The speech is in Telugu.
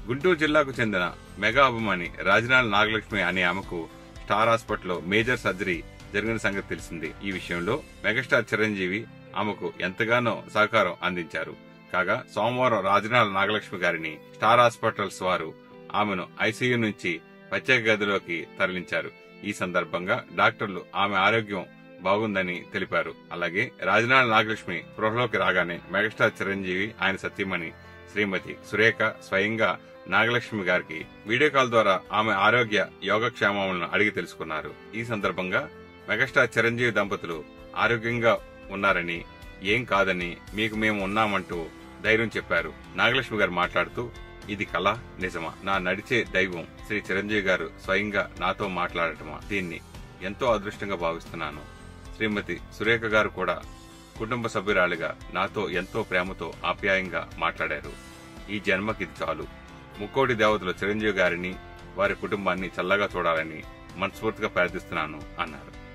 గుంటూరు జిల్లాకు చెందిన మెగా అభిమాని రాజనాల్ నాగలక్ష్మి అనే ఆమెకు స్టార్ హాస్పిటల్లో మేజర్ సర్జరీ జరిగిన సంగతి తెలిసింది ఈ విషయంలో మెగాస్టార్ చిరంజీవి ఆమెకు ఎంతగానో సహకారం అందించారు కాగా సోమవారం రాజనాల్ నాగలక్ష్మి గారిని స్టార్ హాస్పిటల్స్ వారు ఆమెను ఐసీయూ నుంచి ప్రత్యేక గదిలోకి తరలించారు ఈ సందర్భంగా డాక్టర్లు ఆమె ఆరోగ్యం బాగుందని తెలిపారు అలాగే రాజనాల్ నాగలక్ష్మి గృహలోకి రాగానే మెగాస్టార్ చిరంజీవి ఆయన సతీమణి శ్రీమతి సురేఖ స్వయంగా నాగలక్ష్మి గారికి వీడియో కాల్ ద్వారా ఆమె ఆరోగ్య యోగక్షేమములను అడిగి తెలుసుకున్నారు ఈ సందర్భంగా మెగాస్టార్ చిరంజీవి దంపతులు ఆరోగ్యంగా ఉన్నారని ఏం కాదని మీకు మేము ఉన్నామంటూ ధైర్యం చెప్పారు నాగలక్ష్మి గారు మాట్లాడుతూ ఇది కళ నిజమా నా నడిచే దైవం శ్రీ చిరంజీవి గారు స్వయంగా నాతో మాట్లాడటమా దీన్ని ఎంతో అదృష్టంగా భావిస్తున్నాను శ్రీమతి సురేఖ గారు కూడా కుటుంబ సభ్యురాలిగా నాతో ఎంతో ప్రేమతో ఆప్యాయంగా మాట్లాడారు ఈ జన్మకిది చాలు ముక్కోటి దేవతలు చిరంజీవి గారిని వారి కుటుంబాన్ని చల్లగా చూడాలని మనస్ఫూర్తిగా ప్రార్థిస్తున్నాను అన్నారు